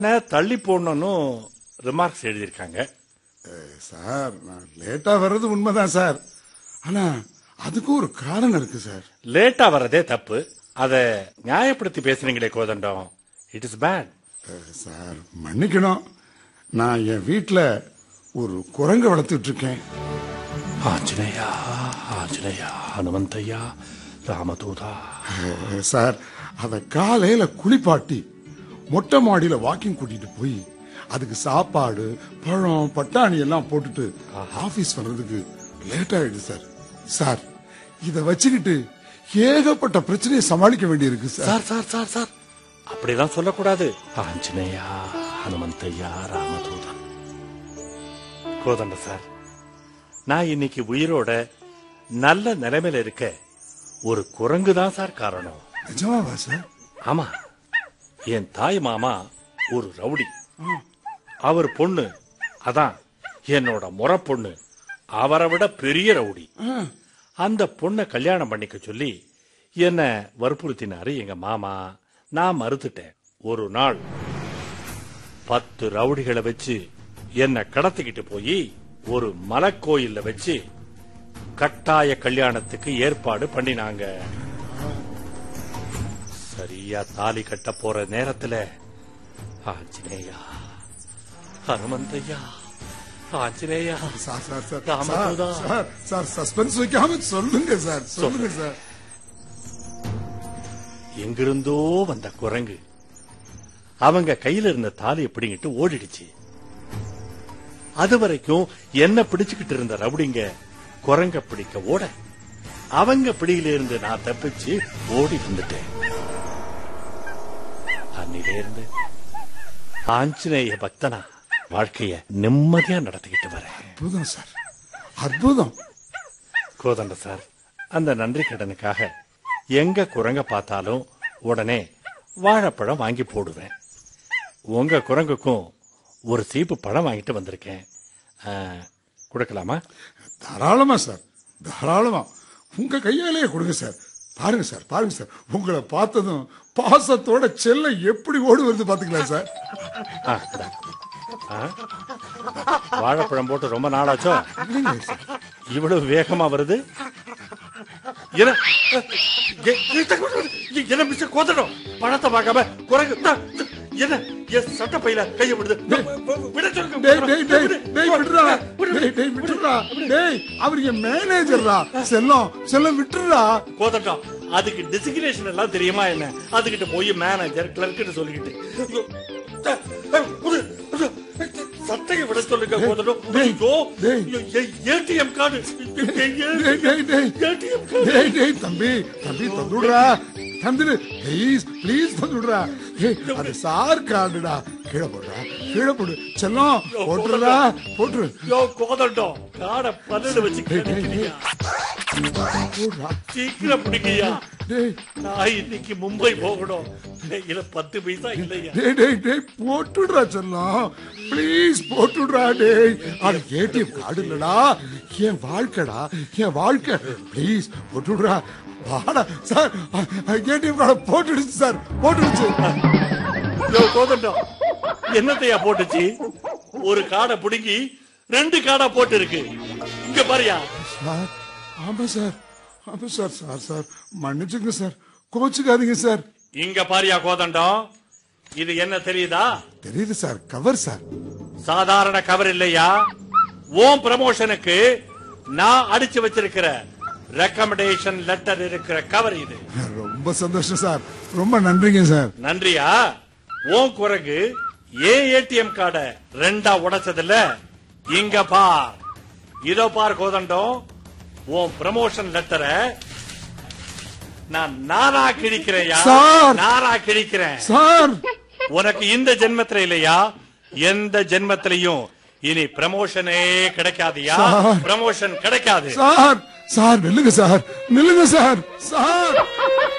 நான் தள்ளி போடணும்னு ரிமார்க்ஸ் எழுதியிருக்காங்க சார் நான் லேட்டா வர்றது உண்மைதான் சார் ஆனா அதுக்கு ஒரு காரணம் இருக்கு சார் லேட்டா வர்றதே தப்பு அத நியாயப்படுத்தி பேசுனீங்களே Kothandam it is bad ah, sir மன்னிக்கணும் நான் என் வீட்டுல ஒரு குரங்க வளர்த்துட்டு இருக்கேன் ஆஞ்சநேயா ஆஞ்சநேயா ஹனுமந்தையா ராமதூதா அஹ், சார் அத காலையில குளிப்பாட்டி மொட்டை மாடியில வாக்கிங் கூட்டிட்டு போய் அதுக்கு சாப்பாடு பழம் பட்டாணி எல்லாம் போட்டுட்டு ஆபீஸ் வர்றதுக்கு லேட் ஆயிடுது சார் சார் இத வச்சுக்கிட்டு ஏகப்பட்ட பிரச்சனையை சமாளிக்க வேண்டியிருக்கு sir sir sir sir sir அப்படிலாம் சொல்லக்கூடாது ஆஞ்சநேயா ஹனுமந்தையா ராமதூதா கோதண்ட சார் நான் இன்னைக்கு உயிரோட நல்ல நிலைமையில இருக்க ஒரு குரங்கு தான் சார் காரணம் நிஜமாவா சார் ஆமா என் தாய் மாமா ஒரு ரவுடி அவர் பொண்ணு அதான் என்னோட முறை பொண்ணு அவரை விட பெரிய ரவுடி அந்த பொண்ணை கல்யாணம் பண்ணிக்க சொல்லி என்ன வற்புறுத்தினாரு எங்க மாமா நான் மறுத்துட்டேன் ஒரு நாள் பத்து ரவுடிகளை வச்சு என்ன கடத்திக்கிட்டு போய் ஒரு மலைக்கோயில்ல வச்சு கட்டாய கல்யாணத்துக்கு ஏற்பாடு பண்ணினாங்க சரியா தாலி கட்ட போற நேரத்துல Anjaneya Hanumanthaiya Anjaneya sir sir sir Ramaduta. Sir, sir sir suspense வைக்காம சொல்லுங்க சார் சொல்லுங்க சார் எங்கிருந்தோ வந்த குரங்கு அவங்க கையில இருந்த தாலியை பிடிங்கிட்டு ஓடிடுச்சு அது வரைக்கும் என்ன பிடிச்சுக்கிட்டு இருந்த ரவுடிங்க குரங்க பிடிக்க ஓட அவங்க பிடியில இருந்து நான் தப்பிச்சு ஓடி வந்துட்டேன் அன்னில இருந்து ஆஞ்சநேய பக்தனா வாழ்க்கைய நிம்மதியா நடத்திக்கிட்டு வரேன் அற்புதம் சார் அற்புதம் கோதண்ட சார் அந்த நன்றி கடனுக்காக எங்க குரங்க பார்த்தாலும் உடனே வாழைப்பழம் வாங்கி போடுவேன் உங்க குரங்குக்கும் ஒரு சீப்பு பழம் வாங்கிட்டு வந்திருக்கேன் ஆ, கொடுக்கலாமா தாராளமா சார் தாராளமா உங்க கையாலேயே கொடுங்க சார் பாருங்க சார் பாருங்க சார் உங்களை பார்த்ததும் பாசத்தோட செல்லம் எப்படி ஓடி வருது பாத்துக்கலாம் சார் ஆ, இந்தா. ஆ? வாழைப்பழம் போட்டு ரொம்ப நாளாச்சோ இல்லைங்க சார். இவ்வளவு வேகமா வருது என்ன எ- எ- என்ன மிஸ்டர் கோதடம் பழத்தை பார்க்காம குரங்கு தா, தா, என்ன என் சட்ட பையில கைய விடுது விட சொல்லுங்க டேய் டேய் டேய் விடு. டேய் விட்டுறா டேய் டேய் விட்டுறா டேய் அவர் என் மேனேஜர்ரா செல்லம் செல்லம் விட்டுறா கோதட்டம் அதுக்கு டெசிக்னேஷன் எல்லாம் தெரியுமா என்ன அதுகிட்ட போய் மேனேஜர் கிளர்க்னு சொல்லிக்கிட்டு ஐயோ, த, ஐயோ, விடு, விடு. சட்டையை விட சொல்லுங்க கோதட்டம் டேய், ஐயோ, டேய். ஏடிஎம் கார்டு டேய் டேய் டேய் ஏடிஎம் கார்டு டேய் டேய் தம்பி தம்பி தந்துடுறா தந்துடு ப்ளீஸ் ப்ளீஸ் தந்துடுறா ஏய் அது சார் கார்டுடா கீழே போடுறா கீழே போடு செல்லம் போட்டுடுறா போட்டுரு யோ கோதட்டம் காடை பல்லு வச்சு டேய், டேய், கிடைக்கிறியா போடுறா சீக்கிரம் பிடிக்கியா டேய் நான் இன்னைக்கு மும்பை போகணும் கையில பத்து பைசா இல்லையா டேய் டேய் டேய் போட்டுடுறா செல்லம் ப்ளீஸ் போட்டுடுறா டேய் அது ஏடிஎம் கார்டு இல்லடா என் வாழ்க்கைடா என் வாழ்க்கை ப்ளீஸ் போட்டுடுறா வாடா சார் ஏடிஎம் கார்டை போட்டுடுச்சு சார் போட்டுடுச்சு யோ கோதண்டம் என்னத்தையா போட்டுச்சு ஒரு காடை பிடுங்கி ரெண்டு காடை போட்டு இருக்கு இங்க பாரியா சார் ஆமா சார் ஆமா சார் சார் சார் மன்னிச்சுங்க சார் கோச்சுக்காதீங்க சார் இங்க பாரியா கோதண்டம் இது என்ன தெரியுதா தெரியுது சார் கவர் சார் சாதாரண கவர் இல்லையா ஓம் ப்ரமோஷனுக்கு நான் அடிச்சு வச்சிருக்கிற ரெக்கமெண்டேஷன் லெட்டர் இருக்கிற கவர் இது ரொம்ப சந்தோஷம் சார் ரொம்ப நன்றிங்க சார் நன்றியா ஓம் குரங்கு ஏன் ஏடிஎம் கார்டை ரெண்டா உடைச்சதுல இங்க பார் இதோ பார் கோதண்டம் உன் ப்ரமோஷன் லெட்டரை நான் நாரா கிழிக்கிறேன்யா சார்! நாரா கிழிக்கிறேன் சார் உனக்கு இந்த ஜென்மத்துல இல்லையா எந்த ஜென்மத்திலையும் இனி ப்ரமோஷனே கிடைக்காதியா சார்! ப்ரமோஷன் கிடைக்காது சார் சார் நில்லுங்க சார் நில்லுங்க சார் சார்